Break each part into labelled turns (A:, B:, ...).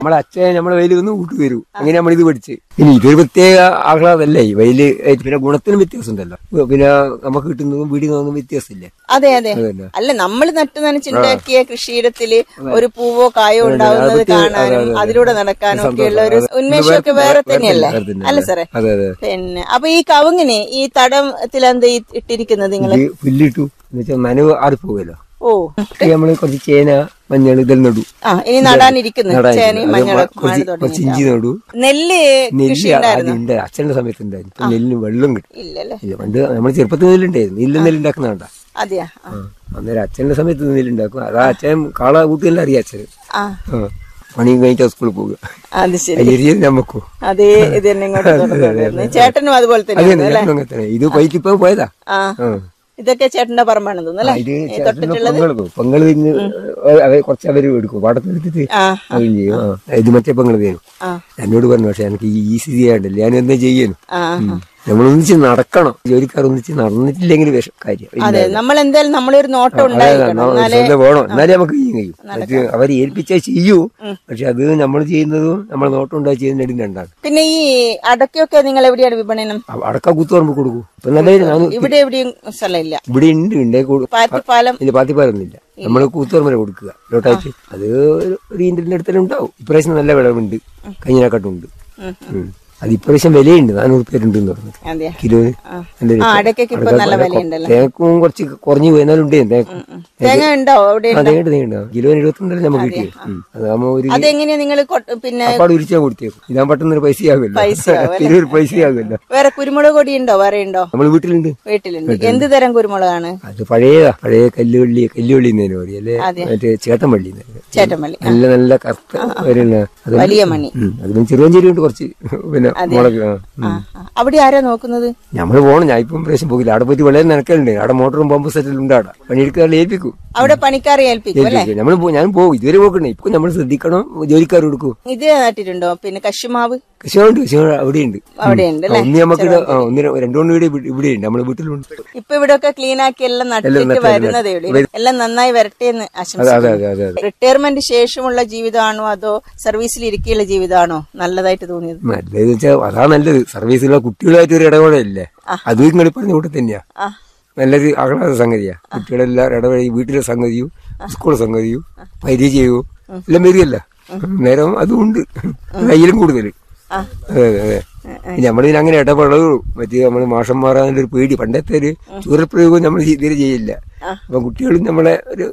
A: നമ്മളെ അച്ഛൻ നമ്മളെ വയലിൽ നിന്ന് കൂട്ടി വരൂ അങ്ങനെ നമ്മൾ ഇത് പഠിച്ച് ഇനി ഇതൊരു പ്രത്യേക ആഹ്ലാദല്ലേ ഈ വയല് ഏ, പിന്നെ ഗുണത്തിനും വ്യത്യാസം ഉണ്ടല്ലോ പിന്നെ നമുക്ക് കിട്ടുന്നതും വീടിൽ നിന്നൊന്നും വ്യത്യാസമില്ല
B: അതെ അതെ
A: അതന്നെ.
B: അല്ല നമ്മൾ നട്ടു നനച്ചുണ്ടാക്കിയ കൃഷിയിടത്തില് ഒരു പൂവോ കായോ ഉണ്ടാവുന്നത്
A: അതൊക്കെ-
B: കാണാനും
A: അതെ, അതെ.
B: അതിലൂടെ നടക്കാനും ഒക്കെയുള്ള ഒരു
A: സന്തോഷം.
B: ഉന്മേഷമൊക്കെ
A: വേറെ-
B: വേറെ
A: വേറെ
B: തന്നെയല്ലേ
A: തന്നെ, വേറെ തന്നെ.
B: അല്ല സാറേ
A: അതെ അതെ
B: പിന്നെ അപ്പൊ ഈ കവുങ്ങിന് ഈ തടത്തിൽ എന്താ ഈ ഇട്ടിരിക്കുന്നത് നിങ്ങള്
A: ഇത് പുല്ലിട്ടു എന്നുവെച്ചാൽ നനവ് ആറിപ്പോവല്ലോ
B: ഓ
A: നമ്മള് കുറച്ച് ചേന മഞ്ഞൾ ഇതെല്ലാം നടു
B: ആ ഇനി നടാനിരിക്കുന്നു
A: നടാനിരിക്കുന്നു.
B: ചേനയും
A: അത്
B: മഞ്ഞളൊക്കെ മഴ
A: കുറച്ച് കുറച്ച്
B: തുടങ്ങി
A: ഇഞ്ചി നടു
B: നെല്ല് കൃഷി
A: നെല്ല്
B: ഉണ്ടായിരുന്നു
A: ആദ്യം ഉണ്ട് അച്ഛന്റെ സമയത്ത് ഉണ്ടായിരുന്നു ഇപ്പൊ നെല്ലിന് വെള്ളം കിട്ടും
B: ഇല്ലല്ലേ
A: ഇല്ല പണ്ട് നമ്മൾ ചെറുപ്പത്തിൽ നെല്ലുണ്ടായിരുന്നു ഇല്ല നെല്ലുണ്ടാക്കുന്നതാണ്ടാ
B: അതെയാ ആ.
A: അന്നേരം അച്ഛന്റെ സമയത്ത് നെല്ലുണ്ടാക്കും അതാ അച്ഛൻ കാള കൂട്ടിയെല്ലാം അറിയാം അച്ഛന്
B: ആ
A: ആ. പണിയും കഴിഞ്ഞിട്ട് സ്കൂളിൽ പോകുക
B: അത് ശരി
A: അയ്യരിയത് നമുക്കും
B: അതേ ഇത് തന്നെ ഇങ്ങോട്ട് തുടർന്നുകൊണ്ടിരുന്നു. ചേട്ടനും അതുപോലെ
A: അതെ
B: തന്നെ അല്ലേ
A: ഞാനും അങ്ങനെ തന്നെ ഇത് പൈറ്റ് ഇപ്പൊ പോയതാ
B: ആ
A: ആ.
B: ഇതൊക്കെ ചേട്ടന്റെ പറമ്പാണെന്ന് തോന്നുന്നു
A: ആ,
B: അല്ലേ
A: ഇത്
B: ഈ
A: ചേട്ടന്
B: തൊട്ടിട്ടുള്ളത്
A: പൊങ്കൾ പോകും പൊങ്കൾ തിരിഞ്ഞ് അവർ കുറച്ച് അവര് എടുക്കും പാടത്തെടുത്തിട്ട്
B: ആ
A: അതും ചെയ്യും ആ ഇത് മറ്റേ പൊങ്കൾ തരും
B: ആ
A: എന്നോട് പറഞ്ഞു പക്ഷെ എനിക്ക് ഈ ഈസി ചെയ്യാണ്ടല്ലേ ഞാൻ എന്താ ചെയ്യാനും
B: ആ
A: നമ്മളൊന്നിച്ച് നടക്കണം ജോലിക്കാർ ഒന്നിച്ച് നടന്നിട്ടില്ലെങ്കിൽ വിഷം കാര്യം
B: അതെ നമ്മൾ എന്തായാലും നമ്മളൊരു നോട്ടം ഉണ്ടായിരിക്കണം എന്നാലേ
A: ശ്രദ്ധ വേണം എന്നാലേ നമുക്ക് ചെയ്യാൻ കഴിയും മറ്റ് അവര് ഏൽപ്പിച്ചാൽ ചെയ്യൂ പക്ഷെ അത് നമ്മൾ ചെയ്യുന്നതും നമ്മൾ നോട്ടം ഉണ്ടായി ചെയ്യുന്നതിനും രണ്ടാണ്
B: പിന്നെ ഈ അടക്കയൊക്കെ നിങ്ങൾ എവിടെയാണ് വിപണനം
A: അ- അടക്ക കുത്തുപറമ്പ് കൊടുക്കും ഇപ്പൊ നല്ല ഞാൻ
B: ഇവിടെ എവിടെയും സ്ഥലമില്ല
A: ഇവിടെ ഉണ്ട് ഉണ്ടേ കൊടുക്കും
B: പാത്തിപ്പാലം
A: ഇല്ല പാത്തിപ്പാലൊന്നുമില്ല നമ്മൾ കൂത്തുപറമ്പ് കൊടുക്കുക ലോട്ടായിട്ട് അത് ഒരു- ഒരു ഇന്ത്യന്റെ അടുത്തെല്ലാം ഉണ്ടാവും ഇപ്രാവശ്യം നല്ല വിളവുണ്ട് കഴിഞ്ഞതിനെക്കാട്ടുണ്ട്
B: ഉം.
A: ഉം. അത് ഇപ്രാവശ്യം വിലയുണ്ട് നാനൂറ് പേരുണ്ട് എന്ന് പറഞ്ഞു
B: അതെയാ
A: കിലോന് നല്ല
B: ആ അടക്കയ്ക്ക് ഇപ്പൊ നല്ല വിലയുണ്ടല്ലോ
A: തേക്കും കുറച്ച് കുറഞ്ഞു പോയെന്നാലും ഉണ്ട് തേക്കും
B: തേങ്ങ ഉണ്ടോ അവിടെ
A: ആ തേങ്ങ തേങ്ങ കിലോന് എഴുപത്തിരണ്ടല്ലേ നമുക്ക് കിട്ടിയത് ഉം. അതാകുമ്പോ ഒരു
B: അതെങ്ങനെയാ നിങ്ങൾ പിന്നെ
A: അപ്പാട് ഉരിച്ചാ കൊടുത്തേക്കും ഇതാ പെട്ടെന്ന് ഒരു പൈസയാകുമല്ലോ
B: പൈസയാവും അല്ലേ?
A: ഇരുപത് പൈസയാകുമല്ലോ
B: വേറെ കുരുമുളക് പൊടി ഉണ്ടോ വേറെ ഉണ്ടോ
A: നമ്മൾ വീട്ടിലുണ്ട്
B: വീട്ടിലുണ്ട് എന്ത് തരം കുരുമുളകാണ്
A: അത് പഴയതാ പഴയ കല്ലുവള്ളി കല്ലുവള്ളി എന്നതിന് പറയും അല്ലെ
B: അതെ.
A: മറ്റേ ചേട്ടൻവള്ളി എന്ന് പറയും.
B: ചേട്ടമല്ലി
A: നല്ല നല്ല കറുത്ത വരുന്ന അത്
B: വലിയ മണി
A: ഉം. അതിലും ചെറുവഞ്ചേരി ഉണ്ട് കുറച്ച് പിന്നെ മുളക് ആ.
B: ആ, ആ. അവിടെ ആരാ നോക്കുന്നത്
A: നമ്മള് പോണം ഞാൻ ഇപ്പം പ്രാവശ്യം പോകില്ല അവിടെ പോയിട്ട് വളരെ നനക്കലുണ്ട് അവിടെ മോട്ടറും പമ്പ് സെറ്റിലും ഉണ്ട് അവിടെ പണിയെടുക്കാതെ ഏൽപ്പിക്കും
B: അവിടെ പണിക്കാരെ ഏൽപ്പിക്കും അല്ലെ
A: നമ്മൾ ഞാൻ പോകും ഇതുവരെ പോക്കണേ ഇപ്പൊ നമ്മൾ ശ്രദ്ധിക്കണം ജോലിക്കാർ കൊടുക്കും
B: ഇത് നട്ടിട്ടുണ്ടോ പിന്നെ കശുമാവ്
A: കൃഷിയുണ്ട് കൃഷി അവിടെയുണ്ട്
B: അവിടെ ഉണ്ട്
A: ആ, ഒന്ന് നമുക്ക് ഇവിടെ- ആ, ഒന്ന് ര- രണ്ടു മൂന്ന് വീട് ഇവിടെ- ഇവിടെയുണ്ട് നമ്മുടെ വീട്ടിലുണ്ട്
B: ഇപ്പൊ ഇവിടെ ഒക്കെ ക്ലീൻ ആക്കി എല്ലാം നട്ടിട്ട് വരുന്നതേ ഉള്ളൂ എല്ലാം നന്നായി വരട്ടെ എന്ന്
A: അതെ
B: ആശംസിക്കുന്നു
A: അതെ അതെ അതെ അതെ
B: റിട്ടയർമെന്റ് ശേഷമുള്ള ജീവിതമാണോ അതോ സർവീസിൽ ഇരിക്കുകയുള്ള ജീവിതമാണോ നല്ലതായിട്ട് തോന്നിയത്
A: നല്ലത് വെച്ചാൽ അതാ നല്ലത് സർവീസിലുള്ള കുട്ടികളായിട്ട് ഒരു ഇടപെടലല്ലേ അതും നിങ്ങൾ പറഞ്ഞ കൂടെ തന്നെയാ
B: ആ
A: നല്ലൊരു ആഹ്ലാദ സംഗതിയാ കുട്ടികളെല്ലാം ഇടപഴകി വീട്ടിലെ സംഗതിയും സ്കൂൾ സംഗതിയും പരിചയവും എല്ലാം വരികയല്ല നേരം അതും ഉണ്ട് കയ്യിലും കൂടുതൽ
B: ആ.
A: അതെ അതെ അതെ നമ്മളിതിന് അങ്ങനെ ഇടപെടുള്ളൂ മറ്റേ നമ്മൾ മാഷന്മാരാകുന്ന ഒരു പേടി പണ്ടത്തെ ഒരു ചൂരപ്രയോഗം നമ്മൾ തീരെ ചെയ്യില്ല അപ്പൊ കുട്ടികളും നമ്മളെ ഒരു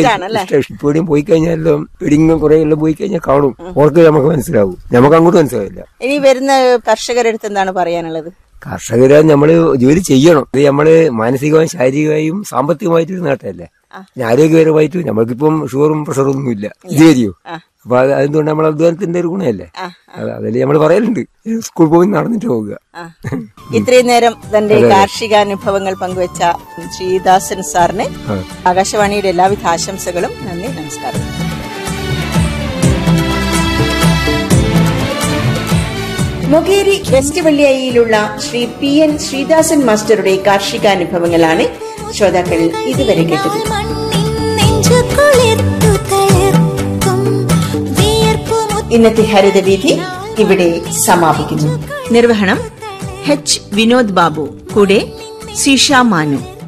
A: ഇപ്പോഴും പോയി കഴിഞ്ഞാലോ എടിങ്ങും കുറെ എല്ലാം പോയി കഴിഞ്ഞാൽ കാണും ഓർക്ക് നമുക്ക് മനസ്സിലാവും നമുക്ക് അങ്ങോട്ട് മനസ്സിലാവില്ല
B: ഇനി വരുന്ന കർഷകരുടെ അടുത്ത് എന്താണ് പറയാനുള്ളത്
A: കർഷകരെ നമ്മള് ജോലി ചെയ്യണം ഇത് നമ്മള് മാനസികമായും ശാരീരികമായും സാമ്പത്തികമായിട്ട് ഒരു നേട്ടമല്ലേ പിന്നെ ആരോഗ്യപരമായിട്ട് നമ്മൾക്കിപ്പം ഷുഗറും പ്രഷറും ഒന്നും ഇല്ല ഇത് വരിയോ അപ്പൊ അത് അതുകൊണ്ട് നമ്മൾ അധ്വാനത്തിന്റെ ഒരു ഗുണമല്ലേ അത് അതിൽ നമ്മൾ പറയലുണ്ട് സ്കൂൾ പോയി നടന്നിട്ട് പോകുക
B: ആ. ഇത്രയും നേരം തന്റെ കാർഷികാനുഭവങ്ങൾ പങ്കുവച്ച ശ്രീദാസൻ സാറിന് ആകാശവാണിയുടെ എല്ലാവിധ ആശംസകളും നന്ദി നമസ്കാരം മൊകേരി വെസ്റ്റ് വെള്ളിയായിലുള്ള ശ്രീ പി എൻ ശ്രീദാസൻ മാസ്റ്ററുടെ കാർഷികാനുഭവങ്ങളാണ് ശ്രോതാക്കൾ ഇതുവരെ കേട്ടത്
C: മണ്ണിൻ നെഞ്ചു കുളിർത്തു തളിർക്കും വിയർപ്പുമുത്ത
B: ഇന്നത്തെ ഹരിതവീഥി ഇവിടെ സമാപിക്കുന്നു നിർവഹണം എച്ച് വിനോദ് ബാബു കൂടെ സിഷ മാനു